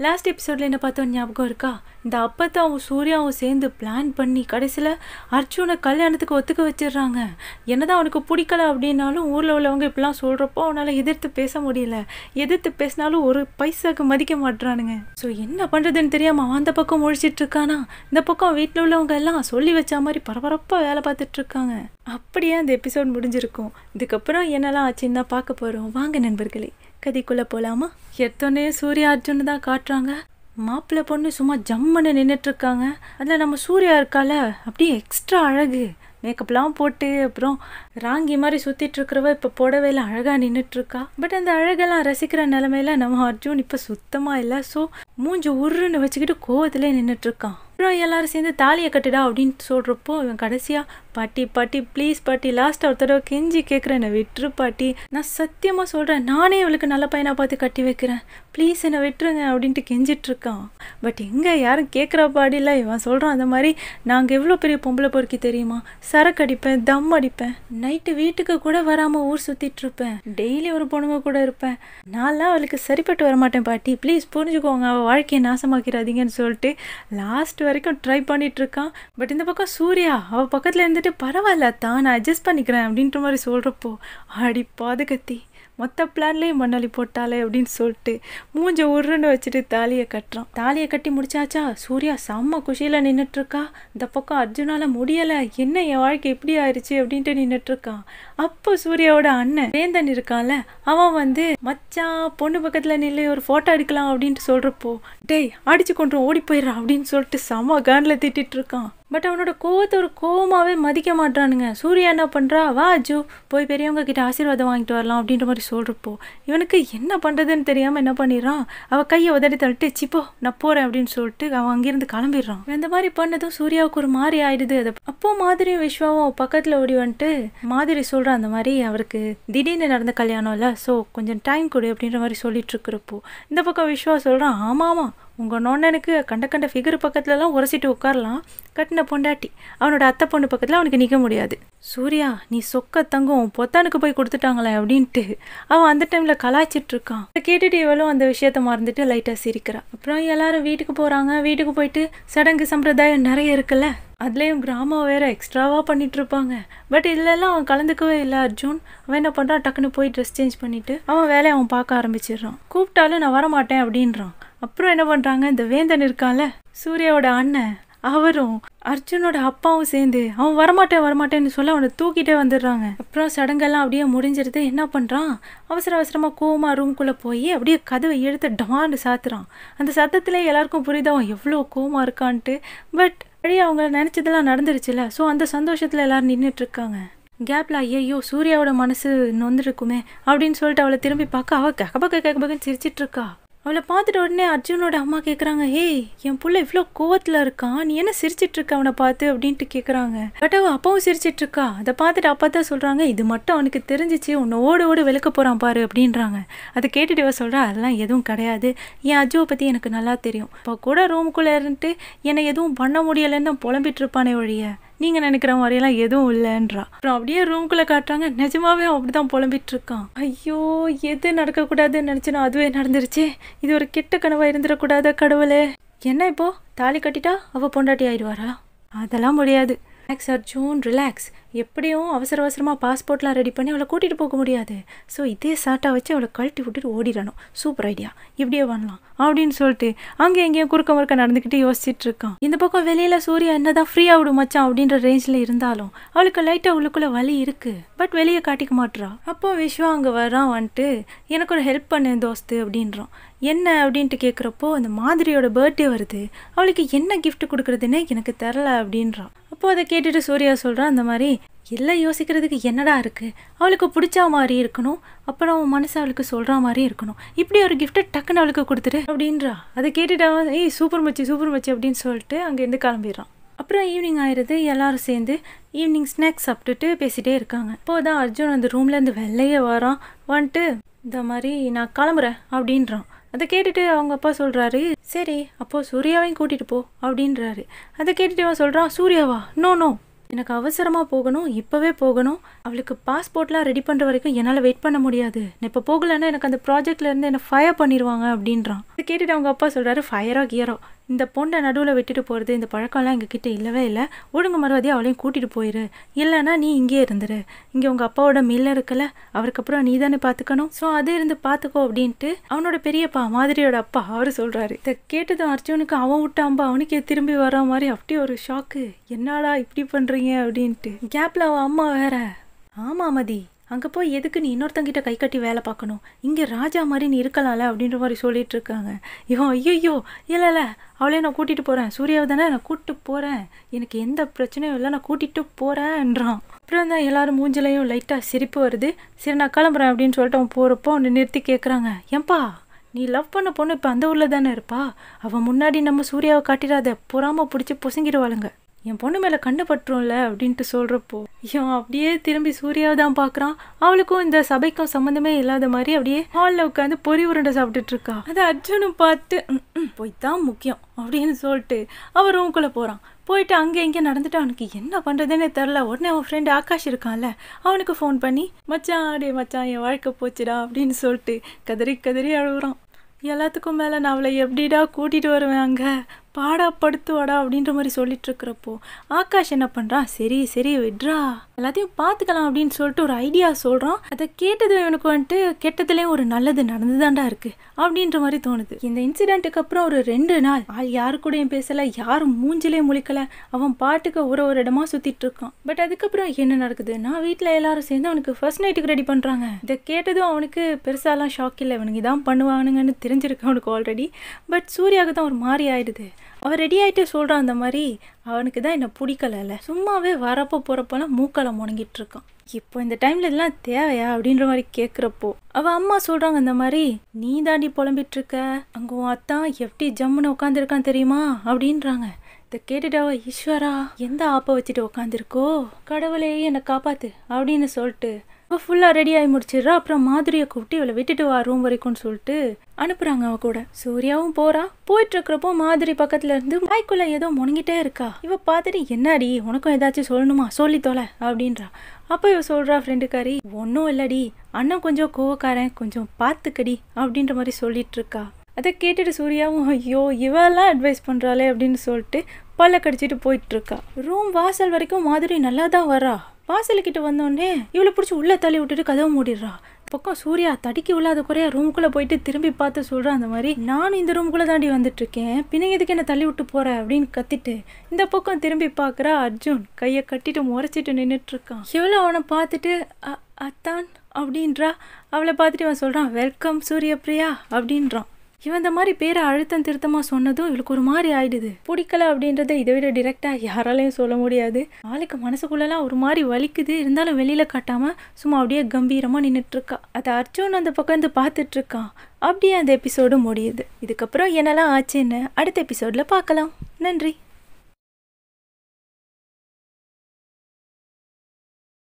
last எபிசோடில் என்ன பார்த்தோம் ஞாபகம் இருக்கா இந்த அப்பத்தாவும் சூர்யாவும் சேர்ந்து பிளான் பண்ணி கடைசியில் அர்ஜுனை கல்யாணத்துக்கு ஒத்துக்க வச்சிடுறாங்க என்னதான் அவனுக்கு பிடிக்கல அப்படின்னாலும் ஊரில் உள்ளவங்க இப்படிலாம் சொல்கிறப்போ அவனால் எதிர்த்து பேச முடியல எதிர்த்து பேசினாலும் ஒரு பைசாக்கு மதிக்க மாட்றானுங்க ஸோ என்ன பண்ணுறதுன்னு தெரியாமல் அவன் அந்த பக்கம் முழிச்சிட்டு இருக்கானா இந்த பக்கம் வீட்டில் உள்ளவங்க எல்லாம் சொல்லி வச்ச மாதிரி பரபரப்பாக வேலை பார்த்துட்டு இருக்காங்க அப்படியே அந்த எபிசோட் முடிஞ்சிருக்கும் இதுக்கப்புறம் என்னெல்லாம் ஆச்சுன்னு தான் பார்க்க போகிறோம் வாங்க நண்பர்களே கதைக்குள்ளே போகலாமா எத்தனை சூர்யா அர்ஜுன் தான் காட்டுறாங்க மாப்பிள்ளை பொண்ணு சும்மா ஜம்முன்னு நின்றுட்டு இருக்காங்க அதில் நம்ம சூர்யா இருக்கால அப்படியே எக்ஸ்ட்ரா அழகு மேக்கப்லாம் போட்டு அப்புறம் ராங்கி மாதிரி சுற்றிட்டு இருக்கிறவ இப்போ புடவையில் அழகாக நின்றுட்டுருக்கா பட் அந்த அழகெல்லாம் ரசிக்கிற நிலமையில நம்ம அர்ஜுன் இப்போ சுத்தமாக இல்லை ஸோ மூஞ்சி உருன்னு வச்சுக்கிட்டு கோவத்திலே நின்றுட்டுருக்கான் அப்புறம் எல்லாரும் சேர்ந்து தாலியை கட்டுடா அப்படின்னு சொல்கிறப்போ இவன் கடைசியாக பாட்டி பாட்டி ப்ளீஸ் பாட்டி லாஸ்ட் ஒரு தடவை கெஞ்சி கேட்குறேன் என்னை விட்டுரு பாட்டி நான் சத்தியமாக சொல்கிறேன் நானே இவளுக்கு நல்ல பையனாக பார்த்து கட்டி வைக்கிறேன் ப்ளீஸ் என்னை விட்டுருங்க அப்படின்ட்டு கெஞ்சிட்டு இருக்கான் பட் எங்கே யாரும் கேட்குற பாடியில் இவன் சொல்கிறான் அந்த மாதிரி நாங்கள் எவ்வளோ பெரிய பொம்பளை பொறுக்கி தெரியுமா சரக்கு அடிப்பேன் தம் அடிப்பேன் நைட்டு வீட்டுக்கு கூட வராமல் ஊர் சுற்றிட்டு இருப்பேன் டெய்லி ஒரு பொண்ணுங்க கூட இருப்பேன் நான்லாம் அவளுக்கு சரிப்பட்டு வரமாட்டேன் பாட்டி ப்ளீஸ் புரிஞ்சுக்கோங்க அவள் வாழ்க்கையை நாசமாக்கிறாதீங்கன்னு சொல்லிட்டு லாஸ்ட் வரைக்கும் ட்ரை பண்ணிட்டு இருக்கான் பட் இந்த பக்கம் சூர்யா அவள் பக்கத்தில் இருந்துட்டு பரவாயில்ல தான் நான் அட்ஜஸ்ட் பண்ணிக்கிறேன் அப்படின்ற மாதிரி சொல்கிறப்போ அடி பாதுகத்தி மொத்த பிளான்லேயும் மண்ணாளி போட்டாலே அப்படின்னு சொல்லிட்டு மூஞ்ச உருன்னு வச்சுட்டு தாலியை கட்டுறான் தாலியை கட்டி முடிச்சாச்சா சூர்யா செம்ம குஷியில் நின்றுட்டுருக்கா இந்த பக்கம் அர்ஜுனால முடியலை என்ன என் வாழ்க்கை இப்படி ஆயிடுச்சு அப்படின்ட்டு நின்றுட்டுருக்கான் அப்போ சூர்யாவோட அண்ணன் வேந்தன் இருக்கான்ல அவன் வந்து மச்சான் பொண்ணு பக்கத்தில் நில்லு ஒரு ஃபோட்டோ எடுக்கலாம் அப்படின்ட்டு சொல்கிறப்போ டேய் அடிச்சு கொண்டு ஓடி போயிடுறான் அப்படின்னு சொல்லிட்டு செம்ம கானில் திட்டிட்டு இருக்கான் பட் அவனோட கோவத்தை ஒரு கோவமாகவே மதிக்க மாட்டானுங்க சூர்யா என்ன பண்ணுறா வா அஜு போய் பெரியவங்க கிட்ட ஆசீர்வாதம் வாங்கிட்டு வரலாம் அப்படின்ற மாதிரி சொல்கிறப்போ இவனுக்கு என்ன பண்ணுறதுன்னு தெரியாமல் என்ன பண்ணிடுறான் அவள் கையை உதறி தள்ளிட்டு சிப்போ நான் போகிறேன் அப்படின்னு சொல்லிட்டு அவன் அங்கேருந்து கிளம்பிடுறான் இந்த மாதிரி பண்ணதும் சூர்யாவுக்கு ஒரு மாதிரி ஆயிடுது அது அப்போ மாதிரியும் விஸ்வாவும் பக்கத்தில் ஓடி வந்துட்டு மாதிரி சொல்கிறான் அந்த மாதிரி அவருக்கு திடீர்னு நடந்த கல்யாணம் இல்லை ஸோ கொஞ்சம் டைம் கொடு அப்படின்ற மாதிரி சொல்லிட்டு இருக்கிறப்போ இந்த பக்கம் விஸ்வா சொல்கிறான் ஆமாம் ஆமாம் உங்கள் நொண்ணனுக்கு கண்ட கண்ட ஃபிகர் பக்கத்துலலாம் உரசிட்டு உட்காரலாம் கட்டின பொண்டாட்டி அவனோட அத்தை பொண்ணு பக்கத்தில் அவனுக்கு நிற்க முடியாது சூர்யா நீ சொக்க தங்கம் பொத்தானுக்கு போய் கொடுத்துட்டாங்களே அப்படின்ட்டு அவன் அந்த டைமில் கலாய்ச்சிட்டு இருக்கான் அதை கேட்டுட்டு இவளும் அந்த விஷயத்த மறந்துட்டு லைட்டாக சிரிக்கிறா அப்புறம் எல்லாரும் வீட்டுக்கு போகிறாங்க வீட்டுக்கு போயிட்டு சடங்கு சம்பிரதாயம் நிறைய இருக்குல்ல அதுலேயும் கிராமம் வேற எக்ஸ்ட்ராவாக பண்ணிட்டு இருப்பாங்க பட் இதுலலாம் அவன் கலந்துக்கவே இல்லை அர்ஜுன் அவன் என்ன பண்ணுறான் டக்குன்னு போய் ட்ரெஸ் சேஞ்ச் பண்ணிட்டு அவன் வேலையை அவன் பார்க்க ஆரம்பிச்சிடுறான் கூப்பிட்டாலும் நான் வரமாட்டேன் அப்படின்றான் அப்புறம் என்ன பண்ணுறாங்க இந்த வேந்தன் இருக்கான்ல சூர்யாவோட அண்ணன் அவரும் அர்ஜுனோட அப்பாவும் சேர்ந்து அவன் வரமாட்டேன் வரமாட்டேன்னு சொல்ல அவனை தூக்கிட்டே வந்துடுறாங்க அப்புறம் சடங்கெல்லாம் அப்படியே முடிஞ்சிருது என்ன பண்ணுறான் அவசர அவசரமாக கோமா ரூம்குள்ளே போய் அப்படியே கதவை எடுத்து டமாண்டு சாத்துறான் அந்த சத்தத்திலே எல்லாருக்கும் புரியுது அவன் எவ்வளோ கோமா இருக்கான்ட்டு பட் அப்படியே அவங்க நினச்சதெல்லாம் நடந்துருச்சுல ஸோ அந்த சந்தோஷத்தில் எல்லாரும் நின்றுட்டு இருக்காங்க கேப்ல ஐயோ சூர்யாவோட மனசு நொந்துருக்குமே அப்படின்னு சொல்லிட்டு அவளை திரும்பி பார்க்க அவள் ககபக்க ககபக்கன்னு சிரிச்சிட்டு இருக்கா அவளை பார்த்துட்டு உடனே அர்ஜுனோட அம்மா கேட்குறாங்க ஏய் என் புள்ள இவ்வளோ கோவத்தில் இருக்கான் நீ என்ன சிரிச்சிட்டு இருக்க அவனை பார்த்து அப்படின்ட்டு கேட்குறாங்க பட் அவன் அப்பாவும் சிரிச்சிட்டு இருக்கா அதை பார்த்துட்டு அப்பா தான் சொல்கிறாங்க இது மட்டும் அவனுக்கு தெரிஞ்சிச்சு உன்னை ஓடு ஓடு விளக்க போகிறான் பாரு அப்படின்றாங்க அதை கேட்டுட்டு இவ சொல்கிறா அதெல்லாம் எதுவும் கிடையாது என் அஜுவை பற்றி எனக்கு நல்லா தெரியும் இப்போ கூட ரூமுக்குள்ளே இருந்துட்டு என்னை எதுவும் பண்ண முடியலைன்னு தான் புலம்பிட்டு இருப்பானே ஒழிய நீங்கள் நினைக்கிற மாதிரியெல்லாம் எதுவும் இல்லைன்றா அப்புறம் அப்படியே ரூம்குள்ளே காட்டுறாங்க நிஜமாவே அவன் அப்படி தான் புலம்பிட்டு இருக்கான் ஐயோ எது நடக்கக்கூடாதுன்னு நினச்சினா அதுவே நடந்துருச்சு இது ஒரு கெட்ட கனவாக இருந்துடக்கூடாத கடவுளே என்ன இப்போ தாலி கட்டிட்டா அவள் பொண்டாட்டி ஆயிடுவாரா அதெல்லாம் முடியாது ரிலாக்ஸ் அர்ஜுன் ரிலாக்ஸ் எப்படியும் அவசர அவசரமாக பாஸ்போர்ட்லாம் ரெடி பண்ணி அவளை கூட்டிகிட்டு போக முடியாது ஸோ இதே சாட்டாக வச்சு அவளை கழட்டி விட்டுட்டு ஓடிடணும் சூப்பர் ஐடியா இப்படியே பண்ணலாம் அப்படின்னு சொல்லிட்டு அங்கே எங்கேயும் குறுக்க முறுக்க நடந்துக்கிட்டு யோசிச்சுட்டு இருக்கான் இந்த பக்கம் வெளியில் சூர்யா என்னதான் ஃப்ரீயாக விடும் மச்சான் அப்படின்ற ரேஞ்சில் இருந்தாலும் அவளுக்கு லைட்டாக உள்ளுக்குள்ளே வலி இருக்குது பட் வெளியே காட்டிக்க மாட்டுறா அப்போ விஸ்வா அங்கே வரான் வந்துட்டு எனக்கு ஒரு ஹெல்ப் பண்ணு தோஸ்து அப்படின்றான் என்ன அப்படின்ட்டு கேட்குறப்போ அந்த மாதிரியோட பர்த்டே வருது அவளுக்கு என்ன கிஃப்ட் கொடுக்குறதுன்னு எனக்கு தெரில அப்படின்றான் அப்போ அதை கேட்டுட்டு சூர்யா சொல்கிறான் அந்த மாதிரி எல்லாம் யோசிக்கிறதுக்கு என்னடா இருக்குது அவளுக்கு பிடிச்ச மாதிரி இருக்கணும் அப்புறம் அவன் மனசு அவளுக்கு சொல்கிற மாதிரி இருக்கணும் இப்படி ஒரு கிஃப்ட்டை டக்குன்னு அவளுக்கு கொடுத்துரு அப்படின்றா அதை கேட்டுட்டு அவன் ஏய் சூப்பர் மச்சி சூப்பர் மச்சி அப்படின்னு சொல்லிட்டு அங்கேருந்து கிளம்பிடுறான் அப்புறம் ஈவினிங் ஆயிடுது எல்லாரும் சேர்ந்து ஈவினிங் ஸ்நாக்ஸ் சாப்பிட்டுட்டு பேசிகிட்டே இருக்காங்க அப்போதான் அர்ஜுன் அந்த ரூம்லேருந்து வெளியே வரான் வந்துட்டு இந்த மாதிரி நான் கிளம்புறேன் அப்படின்றான் அதை கேட்டுட்டு அவங்க அப்பா சொல்கிறாரு சரி அப்போது சூர்யாவையும் கூட்டிகிட்டு போ அப்படின்றாரு அதை கேட்டுட்டு அவன் சொல்கிறான் சூர்யாவா நோ நோ எனக்கு அவசரமாக போகணும் இப்போவே போகணும் அவளுக்கு பாஸ்போர்ட்லாம் ரெடி பண்ணுற வரைக்கும் என்னால் வெயிட் பண்ண முடியாது நான் இப்போ போகலைன்னா எனக்கு அந்த ப்ராஜெக்ட்ல இருந்து என்னை ஃபயர் பண்ணிடுவாங்க அப்படின்றான் இதை கேட்டுட்டு அவங்க அப்பா சொல்கிறாரு ஃபயரோ கியரோ இந்த பொண்ணை நடுவில் விட்டுட்டு போகிறது இந்த பழக்கம்லாம் எங்ககிட்ட இல்லவே இல்லை ஒழுங்கு மறுபடியும் அவளையும் கூட்டிகிட்டு போயிரு இல்லைன்னா நீ இங்கேயே இருந்துரு இங்கே உங்கள் அப்பாவோட மில்ல இருக்குல்ல அவருக்கு அப்புறம் நீ தானே பார்த்துக்கணும் ஸோ அது இருந்து பார்த்துக்கோ அப்படின்ட்டு அவனோட பெரியப்பா மாதிரியோட அப்பா அவர் சொல்கிறாரு இதை கேட்டதும் அர்ஜுனுக்கு அவன் விட்டாம்பா அவனுக்கே திரும்பி வர மாதிரி அப்படி ஒரு ஷாக்கு என்னடா இப்படி பண்ணுறீங்க அப்படின்ட்டு கேப்பில் அவன் அம்மா வேற ஆமாம் மதி அங்கே போய் எதுக்கு நீ இன்னொருத்தங்கிட்ட கை கட்டி வேலை பார்க்கணும் இங்கே ராஜா மாதிரி நீ இருக்கலாம்ல அப்படின்ற மாதிரி சொல்லிட்டு இருக்காங்க இவன் ஐயோ இல்லை இல்லை அவளே நான் கூட்டிகிட்டு போகிறேன் சூர்யாவை தானே நான் கூப்பிட்டு போகிறேன் எனக்கு எந்த பிரச்சனையும் இல்லை நான் கூட்டிகிட்டு போகிறேன்றான் அப்புறம் தான் எல்லாரும் மூஞ்சிலையும் லைட்டாக சிரிப்பு வருது சரி நான் கிளம்புறேன் அப்படின்னு சொல்லிட்டு அவன் போகிறப்போ அவனை நிறுத்தி கேட்குறாங்க ஏன்பா நீ லவ் பண்ண பொண்ணு இப்போ அந்த ஊரில் தானே இருப்பா அவன் முன்னாடி நம்ம சூர்யாவை காட்டிடாத பொறாம பிடிச்சி பொசுங்கிடுவாளுங்க என் பொண்ணு மேலே கண்ணு பற்றும்ல அப்படின்ட்டு சொல்கிறப்போ இவன் அப்படியே திரும்பி சூர்யாவை தான் பார்க்குறான் அவளுக்கும் இந்த சபைக்கும் சம்மந்தமே இல்லாத மாதிரி அப்படியே ஹாலில் உட்காந்து பொறி உருண்டை சாப்பிட்டுட்டு இருக்கா அதை அர்ஜுனும் பார்த்து போய் தான் முக்கியம் அப்படின்னு சொல்லிட்டு அவர் ரூம்குள்ளே போகிறான் போயிட்டு அங்கே இங்கே நடந்துட்டு அவனுக்கு என்ன பண்ணுறதுன்னே தெரில உடனே அவன் ஃப்ரெண்டு ஆகாஷ் இருக்கான்ல அவனுக்கு ஃபோன் பண்ணி மச்சான் டே மச்சான் என் வாழ்க்கை போச்சுடா அப்படின்னு சொல்லிட்டு கதறி கதறி அழுகுறான் எல்லாத்துக்கும் மேலே நான் அவளை எப்படிடா கூட்டிகிட்டு வருவேன் அங்கே பாடா படுத்துவாடா அப்படின்ற மாதிரி சொல்லிட்டு இருக்கிறப்போ ஆகாஷ் என்ன பண்ணுறான் சரி சரி விட்றா எல்லாத்தையும் பார்த்துக்கலாம் அப்படின்னு சொல்லிட்டு ஒரு ஐடியா சொல்கிறான் அதை கேட்டது இவனுக்கு வந்துட்டு கெட்டதுலேயும் ஒரு நல்லது நடந்துதான்டா இருக்கு அப்படின்ற மாதிரி தோணுது இந்த இன்சிடென்ட்டுக்கு அப்புறம் ஒரு ரெண்டு நாள் ஆள் யாரு கூடயும் பேசலை யாரும் மூஞ்சிலே முழிக்கல அவன் பாட்டுக்கு ஒரு ஒரு இடமா சுற்றிட்டு இருக்கான் பட் அதுக்கப்புறம் என்ன நடக்குதுன்னா வீட்டில் எல்லாரும் சேர்ந்து அவனுக்கு ஃபர்ஸ்ட் நைட்டுக்கு ரெடி பண்ணுறாங்க இதை கேட்டதும் அவனுக்கு பெருசாலாம் ஷாக் இல்லை இவனுக்கு இதான் பண்ணுவானுங்கன்னு தெரிஞ்சிருக்கு அவனுக்கு ஆல்ரெடி பட் சூர்யாவுக்கு தான் ஒரு மாதிரி ஆயிடுது அவன் ரெடி ஆகிட்டு சொல்கிறான் அந்த மாதிரி அவனுக்கு தான் என்னை பிடிக்கலல்ல சும்மாவே வரப்போ போகிறப்போலாம் மூக்களை முணங்கிட்டு இருக்கான் இப்போ இந்த டைம்ல இதெல்லாம் தேவையா அப்படின்ற மாதிரி கேட்குறப்போ அவள் அம்மா சொல்கிறாங்க இந்த மாதிரி நீ தாண்டி புலம்பிட்டு இருக்க அங்கே உன் அத்தான் எப்படி ஜம்முன்னு உட்காந்துருக்கான் தெரியுமா அப்படின்றாங்க இதை கேட்டுட்டு அவ ஈஸ்வரா எந்த ஆப்பை வச்சுட்டு உட்காந்துருக்கோ கடவுளே என்னை காப்பாத்து அப்படின்னு சொல்லிட்டு அவள் ஃபுல்லாக ரெடி ஆகி முடிச்சிடுறா அப்புறம் மாதுரியை கூப்பிட்டு இவளை விட்டுட்டு வா ரூம் வரைக்கும்னு சொல்லிட்டு அனுப்புகிறாங்க அவ கூட சூர்யாவும் போகிறா போயிட்டு இருக்கிறப்போ மாதிரி பக்கத்துல இருந்து வாய்க்குள்ள ஏதோ முணங்கிட்டே இருக்கா இவ பார்த்துட்டு என்னடி உனக்கும் ஏதாச்சும் சொல்லணுமா சொல்லி தொலை அப்படின்றா அப்போ இவ சொல்கிறா ஃப்ரெண்டுக்காரி ஒன்றும் இல்லடி அண்ணன் கொஞ்சம் கோவக்காரன் கொஞ்சம் பார்த்துக்கடி அப்படின்ற மாதிரி சொல்லிட்டு இருக்கா அதை கேட்டுட்டு சூர்யாவும் ஐயோ இவெல்லாம் அட்வைஸ் பண்ணுறாளே அப்படின்னு சொல்லிட்டு பல்ல கடிச்சிட்டு போயிட்டு இருக்கா ரூம் வாசல் வரைக்கும் மாதிரி நல்லா தான் வரா வாசலுக்கிட்ட வந்தோடனே இவளை பிடிச்சி உள்ளே தள்ளி விட்டுட்டு கதவை மூடிடுறா பக்கம் சூர்யா தடிக்கி உள்ளாத குறையா ரூம்குள்ளே போயிட்டு திரும்பி பார்த்து சொல்கிறான் அந்த மாதிரி நானும் இந்த ரூம்குள்ளே தாண்டி வந்துட்டு இருக்கேன் பின்ன எதுக்கு என்ன தள்ளி விட்டு போற அப்படின்னு கத்திட்டு இந்த பக்கம் திரும்பி பார்க்குறா அர்ஜுன் கையை கட்டிட்டு முறைச்சிட்டு நின்றுட்டு இருக்கான் எவ்வளோ அவனை பார்த்துட்டு "அ- அத்தான் அப்படின்றா அவளை பார்த்துட்டு அவன் சொல்கிறான் வெல்கம் சூரியப்ரியா அப்படின்றான் இவன் இந்த மாதிரி பேரை அழுத்தம் திருத்தமாக சொன்னதும் இவளுக்கு ஒரு மாதிரி ஆயிடுது பிடிக்கல அப்படின்றத இதை விட டிரெக்டாக யாராலையும் சொல்ல முடியாது ஆளுக்கு மனசுக்குள்ளெல்லாம் ஒரு மாதிரி வலிக்குது இருந்தாலும் வெளியில் காட்டாமல் சும்மா அப்படியே கம்பீரமாக நின்றுட்டு இருக்கா அதை அர்ஜுன் அந்த பக்கம் இருந்து பார்த்துட்டு இருக்கான் அப்படியே அந்த எபிசோடு முடியுது இதுக்கப்புறம் என்னெல்லாம் ஆச்சுன்னு அடுத்த எபிசோடில் பார்க்கலாம் நன்றி